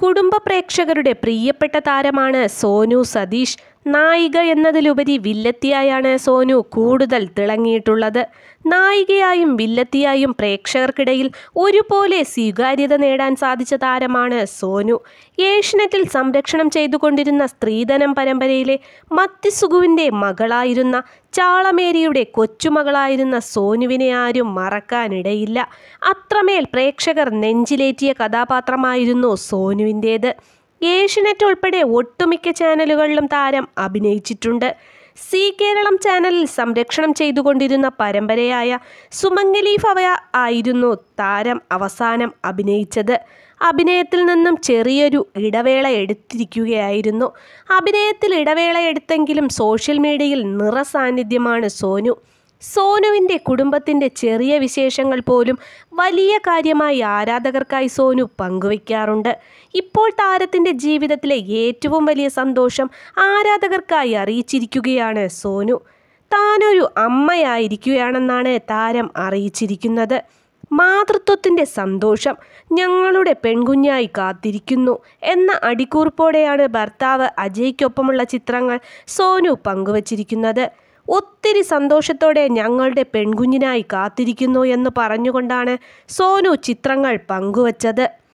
കുടുംബ പ്രേക്ഷകരുടെ പ്രിയപ്പെട്ട താരമാണ് സോനു സതീഷ് നായിക എന്നതിലുപരി വില്ലത്തിയായാണ് സോനു കൂടുതൽ തിളങ്ങിയിട്ടുള്ളത് നായികയായും വില്ലത്തിയായും പ്രേക്ഷകർക്കിടയിൽ ഒരുപോലെ സ്വീകാര്യത നേടാൻ സാധിച്ച താരമാണ് സോനു ഏഷ്യനെറ്റിൽ സംരക്ഷണം ചെയ്തുകൊണ്ടിരുന്ന സ്ത്രീധനം പരമ്പരയിലെ മത്തിസുഗുവിൻ്റെ മകളായിരുന്ന ചാളമേരിയുടെ കൊച്ചുമകളായിരുന്ന സോനുവിനെ ആരും മറക്കാനിടയില്ല അത്രമേൽ പ്രേക്ഷകർ നെഞ്ചിലേറ്റിയ കഥാപാത്രമായിരുന്നു സോനുവിൻ്റേത് ഏഷ്യനെറ്റ് ഉൾപ്പെടെ ഒട്ടുമിക്ക ചാനലുകളിലും താരം അഭിനയിച്ചിട്ടുണ്ട് സി കേരളം ചാനലിൽ സംരക്ഷണം ചെയ്തുകൊണ്ടിരുന്ന പരമ്പരയായ സുമംഗലി ഭവ ആയിരുന്നു താരം അവസാനം അഭിനയിച്ചത് അഭിനയത്തിൽ നിന്നും ചെറിയൊരു ഇടവേള എടുത്തിരിക്കുകയായിരുന്നു അഭിനയത്തിൽ ഇടവേള എടുത്തെങ്കിലും സോഷ്യൽ മീഡിയയിൽ നിറസാന്നിധ്യമാണ് സോനു സോനുവിൻ്റെ കുടുംബത്തിൻ്റെ ചെറിയ വിശേഷങ്ങൾ പോലും വലിയ കാര്യമായി ആരാധകർക്കായി സോനു പങ്കുവയ്ക്കാറുണ്ട് ഇപ്പോൾ താരത്തിൻ്റെ ജീവിതത്തിലെ ഏറ്റവും വലിയ സന്തോഷം ആരാധകർക്കായി അറിയിച്ചിരിക്കുകയാണ് സോനു താനൊരു അമ്മയായിരിക്കുകയാണെന്നാണ് താരം അറിയിച്ചിരിക്കുന്നത് മാതൃത്വത്തിൻ്റെ സന്തോഷം ഞങ്ങളുടെ പെൺകുഞ്ഞായി കാത്തിരിക്കുന്നു എന്ന അടിക്കുറിപ്പോടെയാണ് ഭർത്താവ് അജയ്ക്കൊപ്പമുള്ള ചിത്രങ്ങൾ സോനു പങ്കുവച്ചിരിക്കുന്നത് ഒത്തിരി സന്തോഷത്തോടെ ഞങ്ങളുടെ പെൺകുഞ്ഞിനായി കാത്തിരിക്കുന്നു എന്ന് പറഞ്ഞുകൊണ്ടാണ് സോനു ചിത്രങ്ങൾ പങ്കുവച്ചത്